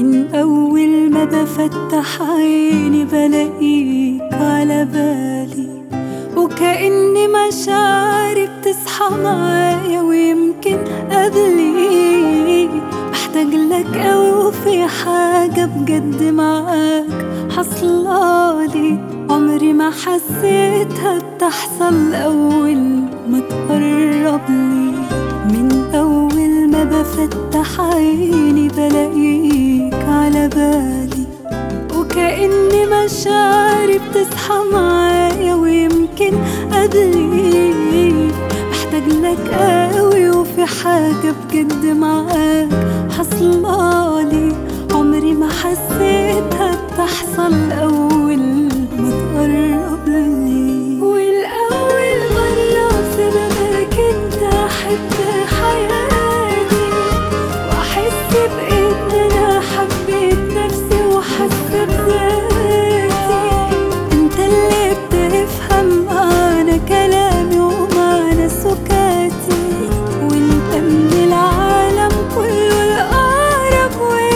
من أول ما بفتح عيني بلاقيك على بالي وكأن مشاعري بتصحى معايا ويمكن قبلي بحتاج لك أوي وفي حاجة بجد معاك حصلالي عمري ما حسيتها بتحصل أول ما تقرب لي من أول ما بفتح عيني بلاقيك على بالي وكأن مشاعري بتصحى معايا ويمكن قبلي بحتاج لك قوي وفي حاجة بجد معاك حصلالي عمري ما حسيتها بتحصل أول ما تقرب لي والأول مرة بسببك انت أحب حياتي وأحس بإن أنا حبيت نفسي وحاسة بذاتي انت اللي بتفهم معنى كلامي ومعنى سكاتي وانت من العالم كله الأقرب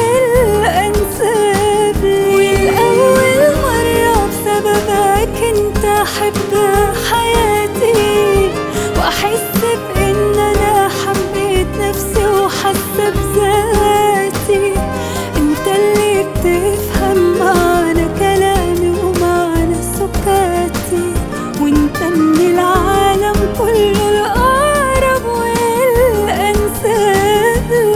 والأنسب لي والأول مرة بسببك انت أحب حياتي وأحس بإن أنا حبيت نفسي وحاسة بذاتي انت اللي بتفهم معنى كلامي ومعنى سكاتي وانت من العالم كله الأقرب والأنسب لي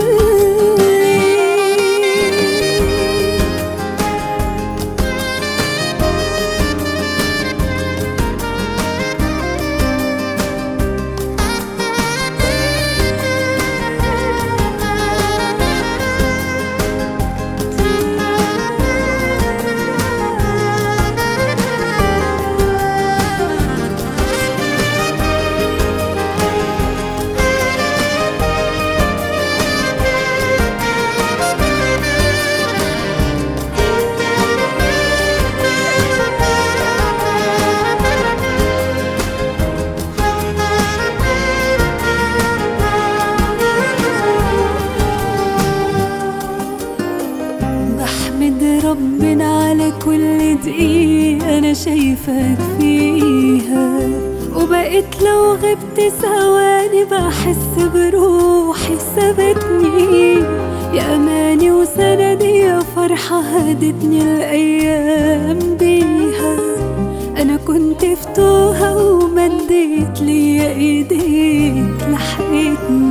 بحمد ربنا على كل دقيقة أنا شايفاك فيها وبقيت لو غبت ثواني بحس بروحي سابتني يا أماني وسندي يا فرحة هدتني الأيام بيها أنا كنت في توها ومديت لي إيديك لحقتني